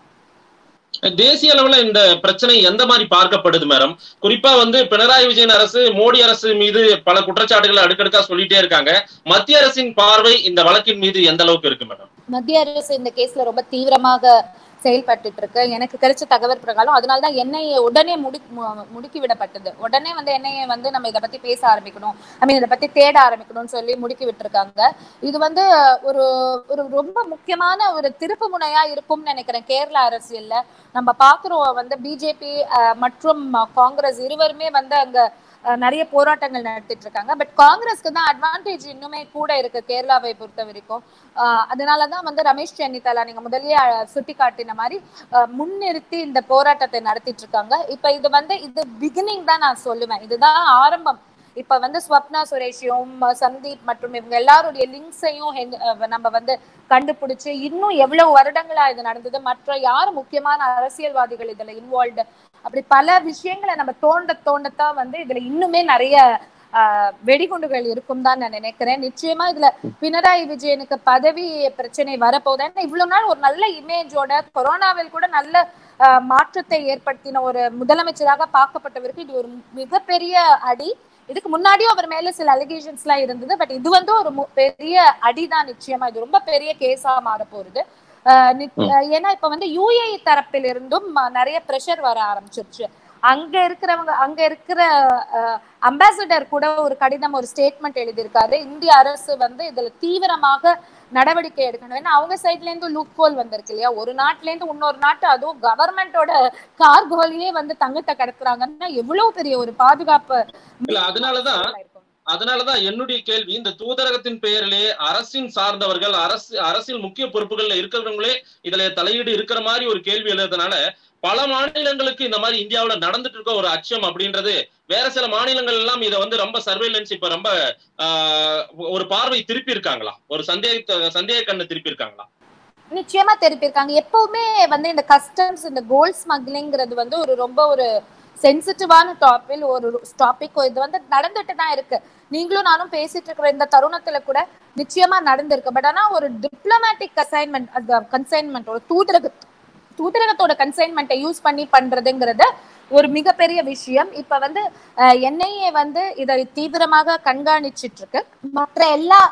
தேசிய அளவுல இந்த பிரச்சனை எந்த மாதிரி பார்க்கப்படுது மேடம் குறிப்பா வந்து பினராயி விஜயன் அரசு மோடி அரசு மீது பல குற்றச்சாட்டுகளை அடுக்கடுக்கா சொல்லிட்டே இருக்காங்க மத்திய அரசின் பார்வை இந்த வழக்கின் மீது எந்த அளவுக்கு இருக்கு மேடம் மத்திய அரசு இந்த கேஸ்ல ரொம்ப தீவிரமாக செயல்பட்டுட்டு இருக்கு எனக்கு கிடைச்ச தகவல் பிரகாரம் அதனாலதான் என்ஐஏ உடனே முடி மு- முடுக்கி விடப்பட்டது உடனே வந்து என்ஐஏ வந்து நம்ம இதை பத்தி பேச ஆரம்பிக்கணும் ஐ மீன் இதை பத்தி தேட ஆரம்பிக்கணும்னு சொல்லி முடுக்கி விட்டுருக்காங்க இது வந்து ஒரு ஒரு ரொம்ப முக்கியமான ஒரு திருப்பு முனையா இருக்கும்னு நினைக்கிறேன் கேரளா அரசியல்ல நம்ம பாக்குறோம் வந்து பிஜேபி மற்றும் காங்கிரஸ் இருவருமே வந்து அங்க அஹ், நிறைய போராட்டங்கள் நடத்திட்டு இருக்காங்க பட் காங்கிரஸ்க்கு தான் அட்வான்டேஜ் இன்னுமே கூட இருக்கு கேரளாவை பொறுத்த வரைக்கும் ஆஹ் அதனாலதான் வந்து ரமேஷ் சென்னித்தலா நீங்க முதல்லயே சுட்டி காட்டின மாதிரி ஆஹ் முன்னிறுத்தி இந்த போராட்டத்தை நடத்திட்டு இருக்காங்க இப்ப இது வந்து இது பிகினிங் தான் நான் சொல்லுவேன் இதுதான் ஆரம்பம் இப்ப வந்து ஸ்வப்னா சுரேஷையும் அஹ் சந்தீப் மற்றும் இவங்க எல்லாருடைய லிங்க்ஸையும் நம்ம வந்து கண்டுபிடிச்சு இன்னும் எவ்வளவு வருடங்களா இது நடந்தது மற்ற யார் முக்கியமான அரசியல்வாதிகள் இதுல இன்வால்வ்டு அப்படி பல விஷயங்களை நம்ம தோண்ட தோண்டத்தான் வந்து இதுல இன்னுமே நிறைய ஆஹ் வெடிகுண்டுகள் இருக்கும் தான் நான் நினைக்கிறேன் நிச்சயமா இதுல பினராயி விஜயனுக்கு பதவி பிரச்சனை வரப்போகுது ஏன்னா இவ்வளவு நாள் ஒரு நல்ல இமேஜோட கொரோனாவில் கூட நல்ல ஆஹ் மாற்றத்தை ஏற்படுத்தின ஒரு முதலமைச்சராக பார்க்கப்பட்டவருக்கு இது ஒரு மிகப்பெரிய அடி இதுக்கு முன்னாடியும் அவர் மேல சில அலிகேஷன்ஸ் எல்லாம் இருந்தது பட் இது வந்து ஒரு மு- பெரிய அடிதான் நிச்சயமா இது ரொம்ப பெரிய கேஸா மாற போகுது ஆஹ் நி- ஆஹ் ஏன்னா இப்ப வந்து யுஏஇ தரப்பில் இருந்தும் ஆஹ் நிறைய ப்ரெஷர் வர ஆரம்பிச்சிருச்சு அங்க இருக்கிறவங்க அங்க இருக்கிற அம்பாசிடர் கூட ஒரு கடிதம் ஒரு ஸ்டேட்மெண்ட் எழுதியிருக்காரு இந்திய அரசு வந்து இதுல தீவிரமாக நடவடிக்கை எடுக்கணும் ஏன்னா அவங்க சைட்ல இருந்து லூப் கோல் வந்திருக்கு இல்லையா ஒரு நாட்டுல இருந்து இன்னொரு நாட்டு அதுவும் கவர்மெண்டோட கார்கோலயே வந்து தங்கத்தை கடத்துறாங்கன்னா எவ்வளவு பெரிய ஒரு பாதுகாப்பு இல்ல அதனாலதான் இருக்கும். அதனாலதான் என்னுடைய கேள்வி இந்த தூதரகத்தின் பெயரிலே அரசின் சார்ந்தவர்கள் அரசு அரசியல் முக்கிய பொறுப்புகள்ல இருக்கிறவங்களே இதுல தலையீடு இருக்கிற மாதிரி ஒரு கேள்வி எழுதுறதுனால பல மாநிலங்களுக்கு இந்த மாதிரி இந்தியாவுல நடந்துட்டு இருக்க ஒரு அச்சம் அப்படின்றது வேற சில மாநிலங்கள் எல்லாம் இதை வந்து ரொம்ப சர்வேலன்ஸ் இப்ப ரொம்ப ஆஹ், ஒரு பார்வை திருப்பி இருக்காங்களா ஒரு சந்தேக சந்தேக கண்ணை திருப்பி இருக்காங்களா நிச்சயமா திருப்பியிருக்காங்க எப்பவுமே வந்து இந்த கஸ்டம்ஸ் இந்த கோல்ட் ஸ்மக்லிங்கிறது வந்து ஒரு ரொம்ப ஒரு சென்சிட்டிவான டாபிக் ஒரு டாபிக் இது வந்து நடந்துட்டு தான் இருக்கு நீங்களும் நானும் பேசிட்டு இருக்கிற இந்த தருணத்துல கூட நிச்சயமா நடந்திருக்கு பட் ஆனா ஒரு டிப்ளமேட்டிக் அசைன்மெண்ட் அந்த கன்சைன்மெண்ட் ஒரு தூதரக தூதரகத்தோட கன்சைன்மெண்ட்டை யூஸ் பண்ணி பண்றதுங்கிறது ஒரு மிகப்பெரிய விஷயம் இப்ப வந்து என்ஐஏ வந்து இதை தீவிரமாக கண்காணிச்சிட்டு இருக்கு மற்ற எல்லா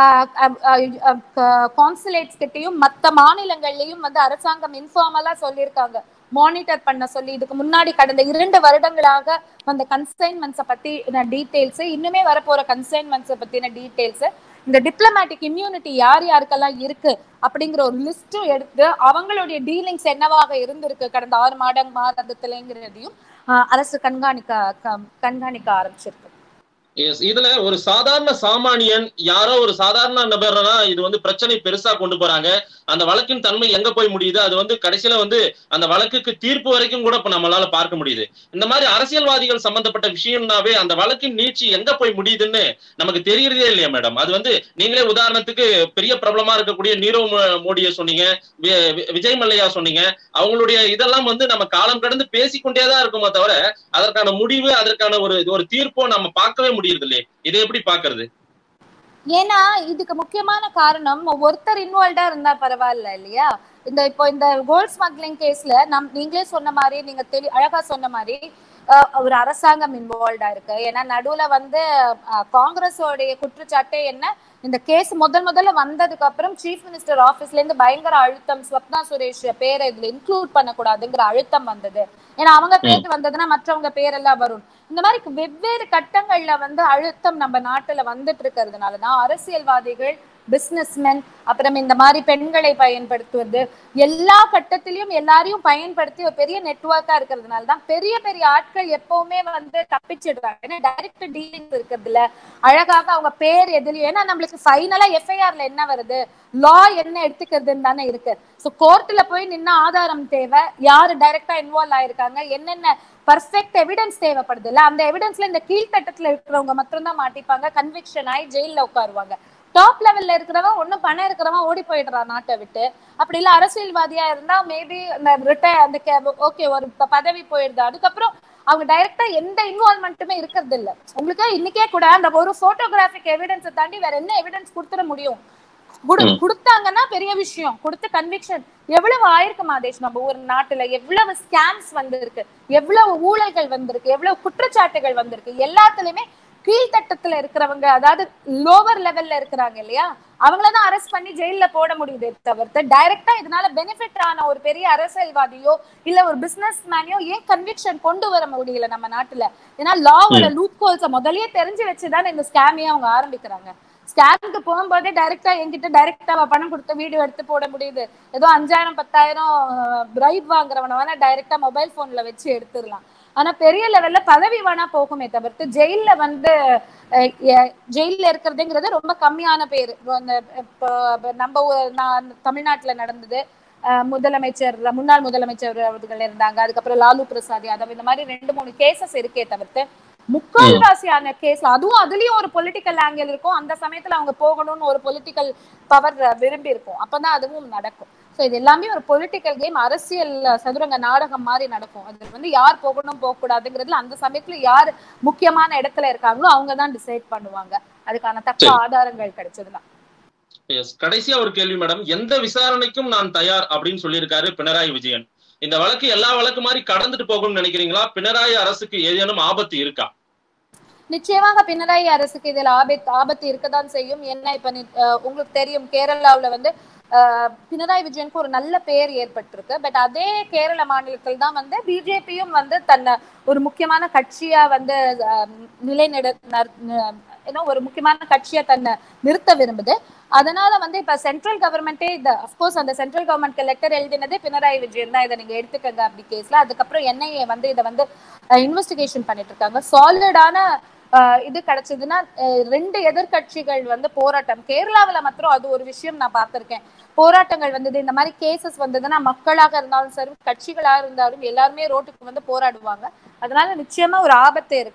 கான்சுலேட்ஸ் கிட்டையும் மத்த மாநிலங்கள்லயும் வந்து அரசாங்கம் இன்ஃபார்மலா சொல்லியிருக்காங்க மானிட்டர் பண்ண சொல்லி இதுக்கு முன்னாடி கடந்த இரண்டு வருடங்களாக வந்த கன்சைன்மெண்ட்ஸை பத்தி டீடைல்ஸ் இன்னுமே வரப்போற கன்சைன்மெண்ட்ஸை பத்தின டீடைல்ஸ் இந்த டிப்ளமேட்டிக் இம்யூனிட்டி யார் யாருக்கெல்லாம் இருக்கு அப்படிங்கிற ஒரு லிஸ்டும் எடுத்து அவங்களுடைய டீலிங்ஸ் என்னவாக இருந்திருக்கு கடந்த ஆறு மாத மாதத்துலங்கிறதையும் அரசு கண்காணிக்க கண்காணிக்க ஆரம்பிச்சிருக்கு எஸ் இதுல ஒரு சாதாரண சாமானியன் யாரோ ஒரு சாதாரண நபர்னா இது வந்து பிரச்சனை பெருசா கொண்டு போறாங்க அந்த வழக்கின் தன்மை எங்க போய் முடியுது அது வந்து கடைசியில வந்து அந்த வழக்குக்கு தீர்ப்பு வரைக்கும் கூட இப்ப நம்மளால பார்க்க முடியுது இந்த மாதிரி அரசியல்வாதிகள் சம்பந்தப்பட்ட விஷயம்னாவே அந்த வழக்கின் நீட்சி எங்க போய் முடியுதுன்னு நமக்கு தெரியறதே இல்லையா மேடம் அது வந்து நீங்களே உதாரணத்துக்கு பெரிய பிரபலமா இருக்கக்கூடிய நீரவ் மோடியை சொன்னீங்க விஜய் மல்லையா சொன்னீங்க அவங்களுடைய இதெல்லாம் வந்து நம்ம காலம் கடந்து பேசிக்கொண்டேதான் இருக்குமோ தவிர அதற்கான முடிவு அதற்கான ஒரு ஒரு தீர்ப்போ நம்ம பார்க்கவே முடியும் முடியுது இல்லையே இதை எப்படி பாக்குறது ஏன்னா இதுக்கு முக்கியமான காரணம் ஒருத்தர் இன்வால்வ்டா இருந்தா பரவாயில்ல இல்லையா இந்த இப்போ இந்த கோல்ட் ஸ்மக்லிங் கேஸ்ல நம் நீங்களே சொன்ன மாதிரி நீங்க தெளி அழகா சொன்ன மாதிரி ஒரு அரசாங்கம் இன்வால்வ்டா இருக்கு ஏன்னா நடுவுல வந்து காங்கிரஸோடைய குற்றச்சாட்டே என்ன இந்த கேஸ் முதல் முதல்ல வந்ததுக்கு அப்புறம் சீஃப் மினிஸ்டர் ஆபீஸ்ல இருந்து பயங்கர அழுத்தம் ஸ்வப்னா சுரேஷ் பேரை இதுல இன்க்ளூட் பண்ணக்கூடாதுங்கிற அழுத்தம் வந்தது ஏன்னா அவங்க பேர் வந்ததுன்னா மற்றவங்க பேரெல்லாம் வரும் இந்த மாதிரி வெவ்வேறு கட்டங்கள்ல வந்து அழுத்தம் நம்ம நாட்டுல வந்துட்டு இருக்கிறதுனாலதான் அரசியல்வாதிகள் பிசினஸ்மென் அப்புறம் இந்த மாதிரி பெண்களை பயன்படுத்துவது எல்லா கட்டத்திலையும் எல்லாரையும் பயன்படுத்தி ஒரு பெரிய நெட்ஒர்க்கா இருக்கிறதுனால தான் பெரிய பெரிய ஆட்கள் எப்பவுமே வந்து தப்பிச்சிடுறாங்க ஏன்னா டைரக்ட் டீலிங்ஸ் இருக்கிறதுல அழகாக அவங்க பேர் எதுலயும் ஏன்னா நம்மளுக்கு ஃபைனலா எஃப்ஐஆர்ல என்ன வருது லா என்ன எடுத்துக்கிறதுன்னு தானே இருக்கு ஸோ கோர்ட்ல போய் நின்ன ஆதாரம் தேவை யாரு டைரக்டா இன்வால்வ் ஆயிருக்காங்க என்னென்ன பர்ஃபெக்ட் எவிடன்ஸ் தேவைப்படுது இல்ல அந்த எவிடன்ஸ்ல இந்த கீழ்த்தட்டத்துல இருக்கிறவங்க மட்டும்தான் மாட்டிப்பாங்க கன்விக்ஷன் ஆகி ஜெயில உட்காருவாங்க டாப் லெவல்ல இருக்கிறவன் ஒன்னும் பணம் இருக்கிறவன் ஓடி போயிடுறான் நாட்டை விட்டு அப்படி இல்ல அரசியல்வாதியா இருந்தா மேபி இந்த ரிட்டையர் அந்த ஓகே ஒரு பதவி போயிடுது அதுக்கப்புறம் அவங்க டைரக்டா எந்த இன்வால்மெண்ட்டுமே இருக்கிறது இல்ல உங்களுக்கு இன்னைக்கே கூட அந்த ஒரு போட்டோகிராபிக் எவிடன்ஸை தாண்டி வேற என்ன எவிடன்ஸ் கொடுத்துட முடியும் கொடுத்தாங்கன்னா பெரிய விஷயம் கொடுத்து கன்விக்ஷன் எவ்வளவு ஆயிருக்கு மாதேஷ் நம்ம ஒரு நாட்டுல எவ்வளவு ஸ்கேம்ஸ் வந்திருக்கு எவ்வளவு ஊழல்கள் வந்திருக்கு எவ்வளவு குற்றச்சாட்டுகள் வந்திருக்கு எல்லாத்துலயுமே கீழ்த்தட்டத்துல இருக்கிறவங்க அதாவது லோவர் லெவல்ல இருக்கிறாங்க இல்லையா அவங்களதான் அரெஸ்ட் பண்ணி ஜெயில போட முடியுதே தவிர்த்து டைரக்டா இதனால பெனிஃபிட் ஆன ஒரு பெரிய அரசியல்வாதியோ இல்ல ஒரு பிசினஸ் மேனையோ ஏன் கன்விக்ஷன் கொண்டு வர முடியல நம்ம நாட்டுல ஏன்னா லாவோட லூப் ஹோல்ஸ முதல்லயே தெரிஞ்சு வச்சுதானே இந்த ஸ்கேமையே அவங்க ஆரம்பிக்கிறாங்க ஸ்கேமுக்கு போகும்போதே டைரக்டா என்கிட்ட டைரக்டா பணம் கொடுத்து வீடியோ எடுத்து போட முடியுது ஏதோ அஞ்சாயிரம் பத்தாயிரம் பிரைப் வாங்குறவன வேணா டைரக்டா மொபைல் போன்ல வச்சு எடுத்துடலாம் ஆனா பெரிய லெவல்ல பதவி வேணா போகுமே தவிர்த்து ஜெயில வந்து ஜெயில இருக்கிறதுங்கிறது ரொம்ப கம்மியான பேர் நம்ம தமிழ்நாட்டுல நடந்தது முதலமைச்சர் முன்னாள் முதலமைச்சர் அவர்கள் இருந்தாங்க அதுக்கப்புறம் லாலு பிரசாத் யாதவ் இந்த மாதிரி ரெண்டு மூணு கேசஸ் இருக்கே தவிர்த்து முக்கால்வாசியான கேஸ்ல அதுவும் அதுலயும் ஒரு பொலிட்டிக்கல் ஆங்கிள் இருக்கும் அந்த சமயத்துல அவங்க போகணும்னு ஒரு பொலிட்டிக்கல் பவர் விரும்பி இருக்கும் அப்பதான் அதுவும் நடக்கும் ஸோ இது எல்லாமே ஒரு பொலிட்டிக்கல் கேம் அரசியல் சதுரங்க நாடகம் மாதிரி நடக்கும் அது வந்து யார் போகணும் போகக்கூடாதுங்கிறதுல அந்த சமயத்துல யார் முக்கியமான இடத்துல இருக்காங்களோ அவங்க தான் டிசைட் பண்ணுவாங்க அதுக்கான தக்க ஆதாரங்கள் கிடைச்சதுலாம் கடைசியா ஒரு கேள்வி மேடம் எந்த விசாரணைக்கும் நான் தயார் அப்படின்னு சொல்லியிருக்காரு பினராயி விஜயன் இந்த வழக்கு எல்லா வழக்கு மாதிரி கடந்துட்டு போகும்னு நினைக்கிறீங்களா பினராயி அரசுக்கு ஏதேனும் ஆபத்து இருக்கா நிச்சயமாக பினராயி அரசுக்கு இதில் ஆபத்து ஆபத்து இருக்கதான் செய்யும் என்ன இப்ப உங்களுக்கு தெரியும் கேரளாவுல வந்து பினராயி விஜயனுக்கு ஒரு நல்ல பெயர் ஏற்பட்டிருக்கு பட் அதே கேரள மாநிலத்தில் தான் வந்து பிஜேபியும் வந்து தன்னை ஒரு முக்கியமான கட்சியா வந்து நிலைநட ஏன்னா ஒரு முக்கியமான கட்சியா தன்னை நிறுத்த விரும்புது அதனால வந்து இப்ப சென்ட்ரல் கவர்மெண்டே இந்த அப்கோர்ஸ் அந்த சென்ட்ரல் கவர்மெண்ட்க்கு லெட்டர் எழுதினதே பினராயி விஜயன் தான் இதை நீங்க எடுத்துக்கங்க அப்படி கேஸ்ல அதுக்கப்புறம் என்ஐஏ வந்து இதை வந்து இன்வெஸ்டிகேஷன் பண்ணிட்டு இருக்காங்க சாலிடான இது கிடைச்சதுன்னா ரெண்டு எதிர்கட்சிகள் வந்து போராட்டம் கேரளாவில் மாத்திரம் அது ஒரு விஷயம் நான் பார்த்திருக்கேன் போராட்டங்கள் வந்தது இந்த மாதிரி கேசஸ் வந்ததுன்னா மக்களாக இருந்தாலும் சரி கட்சிகளாக இருந்தாலும் எல்லாருமே ரோட்டுக்கு வந்து போராடுவாங்க அதனால நிச்சயமா ஒரு ஆபத்து இருக்கு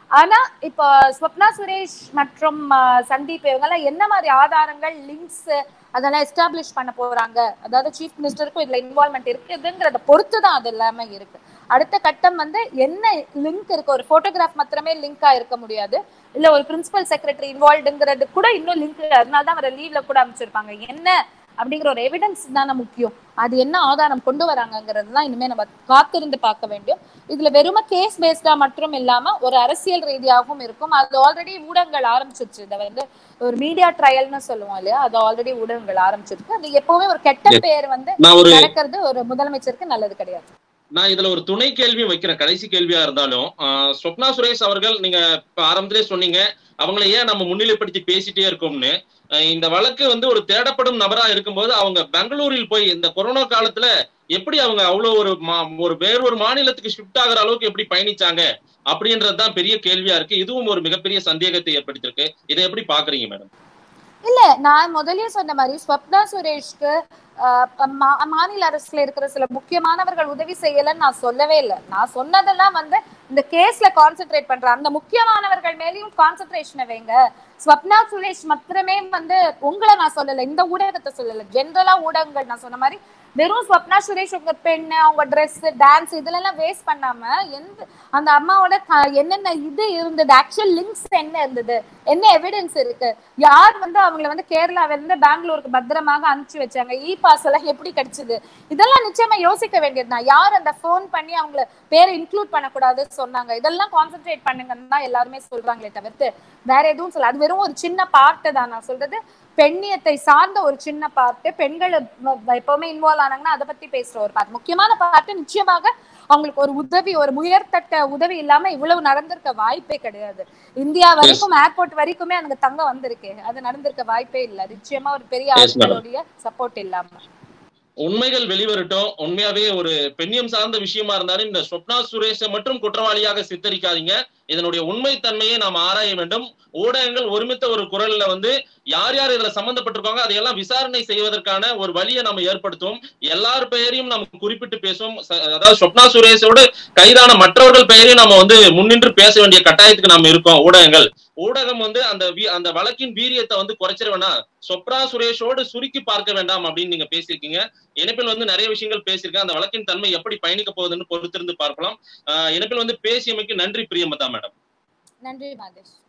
ஆனா இப்போ ஸ்வப்னா சுரேஷ் மற்றும் ஆஹ், சந்தீப் இவங்க எல்லாம் என்ன மாதிரி ஆதாரங்கள் லிங்க்ஸ் அதெல்லாம் எஸ்டாப்ளிஷ் பண்ண போறாங்க அதாவது சீஃப் மினிஸ்டருக்கும் இதுல இன்வால்மெண்ட் இருக்குதுங்கிறத பொறுத்து தான் அது எல்லாமே இருக்கு அடுத்த கட்டம் வந்து என்ன லிங்க் இருக்கு ஒரு போட்டோகிராஃப் மாத்திரமே லிங்கா இருக்க முடியாது இல்ல ஒரு பிரின்சிபல் செக்ரட்டரி இன்வால்வ்டுங்கிறது கூட இன்னும் லிங்க் அதனால தான் அவரை லீவ்ல கூட அமைச்சிருப்பாங்க என்ன அப்படிங்கிற ஒரு எவிடன்ஸ் தானே முக்கியம் அது என்ன ஆதாரம் கொண்டு வராங்கங்கிறது தான் இனிமே நம்ம காத்திருந்து பார்க்க வேண்டும் இதுல வெறும கேஸ் பேஸ்டா மட்டும் இல்லாம ஒரு அரசியல் ரீதியாகவும் இருக்கும் அது ஆல்ரெடி ஊடகங்கள் ஆரம்பிச்சிருச்சு இதை வந்து ஒரு மீடியா ட்ரையல்னு சொல்லுவோம் இல்லையா அது ஆல்ரெடி ஊடகங்கள் ஆரம்பிச்சிருக்கு அது எப்பவுமே ஒரு கெட்ட Yes. பேர் வந்து நான் ஒரு நடக்கிறது ஒரு முதலமைச்சருக்கு நல்லது கிடையாது நான் இதுல ஒரு துணை கேள்வி வைக்கிறேன் கடைசி கேள்வியா இருந்தாலும் ஆஹ், ஸ்வப்னா சுரேஷ் அவர்கள் நீங்க இப்ப ஆரம்பத்திலே சொன்னீங்க அவங்கள ஏன் நம்ம முன்னிலைப்படுத்தி பேசிட்டே இருக்கோம்னு ஆஹ், இந்த வழக்கு வந்து ஒரு தேடப்படும் நபரா இருக்கும்போது அவங்க பெங்களூரில் போய் இந்த கொரோனா காலத்துல எப்படி அவங்க அவ்வளவு ஒரு மா- ஒரு வேறொரு மாநிலத்துக்கு ஷிஃப்ட் ஆகுற அளவுக்கு எப்படி பயணிச்சாங்க அப்படின்றது தான் பெரிய கேள்வியா இருக்கு இதுவும் ஒரு மிகப்பெரிய சந்தேகத்தை ஏற்படுத்தியிருக்கு இதை எப்படி பாக்குறீங்க மேடம் இல்ல நான் முதல்லயே சொன்ன மாதிரி ஸ்வப்னா சுரேஷ்க்கு ஆஹ், மா- மாநில அரசுல இருக்கிற சில முக்கியமானவர்கள் உதவி செய்யலன்னு நான் சொல்லவே இல்லை நான் சொன்னதெல்லாம் வந்து இந்த கேஸ்ல கான்சென்ட்ரேட் பண்றேன் அந்த முக்கியமானவர்கள் மேலயும் கான்சென்ட்ரேஷனை வைங்க ஸ்வப்னா சுரேஷ் மாத்திரமே வந்து உங்களை நான் சொல்லல இந்த ஊடகத்தை சொல்லல ஜென்ரலா ஊடகங்கள் நான் சொன்ன மாதிரி வெறும் ஸ்வப்னா சுரேஷ் உங்க பெண் அவங்க ட்ரெஸ் டான்ஸ் இதுல எல்லாம் வேஸ்ட் பண்ணாம எந்த அந்த அம்மாவோட க- என்னென்ன இது இருந்தது ஆக்சுவல் லிங்க்ஸ் என்ன இருந்தது என்ன எவிடன்ஸ் இருக்கு யார் வந்து அவங்கள வந்து கேரளாவில இருந்து பெங்களூருக்கு பத்திரமாக அனுப்பிச்சு வச்சாங்க இ பாஸ் எல்லாம் எப்படி கிடைச்சது இதெல்லாம் நிச்சயமா யோசிக்க வேண்டியதுதான் யார் அந்த ஃபோன் பண்ணி அவங்கள பேரை இன்க்ளூட் பண்ணக்கூடாது சொன்னாங்க இதெல்லாம் கான்சென்ட்ரேட் பண்ணுங்கன்னு தான் எல்லாருமே சொல்றாங்களே தவிர்த்து வேற எதுவும் சொல்ல அது வெறும் ஒரு சின்ன பார்ட்டு தான் நான் சொல்றது பெண்ணியத்தை சார்ந்த ஒரு சின்ன பார்ட்டு பெண்கள் வ- வ- எப்பவுமே இன்வால்வ் ஆனாங்கன்னா அதை பத்தி பேசுற ஒரு பார்ட் முக்கியமான பார்ட்டு நிச்சயமாக அவங்களுக்கு ஒரு உதவி ஒரு உயர்தட்ட உதவி இல்லாம இவ்வளவு நடந்திருக்க வாய்ப்பே கிடையாது இந்தியா வரைக்கும் ஏர்போர்ட் வரைக்குமே அங்க தங்கம் வந்திருக்கு அது நடந்திருக்க வாய்ப்பே இல்ல நிச்சயமா ஒரு பெரிய Yes, madam. ஆட்களுடைய சப்போர்ட் இல்லாம உண்மைகள் வெளிவரட்டும் உண்மையாவே ஒரு பெண்ணியம் சார்ந்த விஷயமா இருந்தாலும் இந்த ஸ்வப்னா சுரேஷை மட்டும் குற்றவாளியாக சித்தரிக்காதீங்க இதனுடைய உண்மை தன்மையை நாம் ஆராய வேண்டும் ஊடகங்கள் ஒருமித்த ஒரு குரல்ல வந்து யார் யார் இதுல சம்பந்தப்பட்டிருக்காங்க அதையெல்லாம் விசாரணை செய்வதற்கான ஒரு வழியை நம்ம ஏற்படுத்துவோம் எல்லார் பெயரையும் நம்ம குறிப்பிட்டு பேசுவோம் ச- அதாவது ஸ்வப்னா சுரேஷோடு கைதான மற்றவர்கள் பெயரையும் நம்ம வந்து முன்னின்று பேச வேண்டிய கட்டாயத்துக்கு நம்ம இருக்கோம் ஊடகங்கள் ஊடகம் வந்து அந்த வீ- அந்த வழக்கின் வீரியத்தை வந்து குறைச்சிட வேண்டாம் சொப்ரா சுரேஷோடு சுருக்கி பார்க்க வேண்டாம் அப்படின்னு நீங்க பேசியிருக்கீங்க இணைப்பில் வந்து நிறைய விஷயங்கள் பேசியிருக்கேன் அந்த வழக்கின் தன்மை எப்படி பயணிக்க போகுதுன்னு பொறுத்திருந்து பார்க்கலாம் ஆஹ் இணைப்பில் வந்து பேசியமைக்கு நன்றி பிரியமதா மேடம் நன்றி மாதேஷ்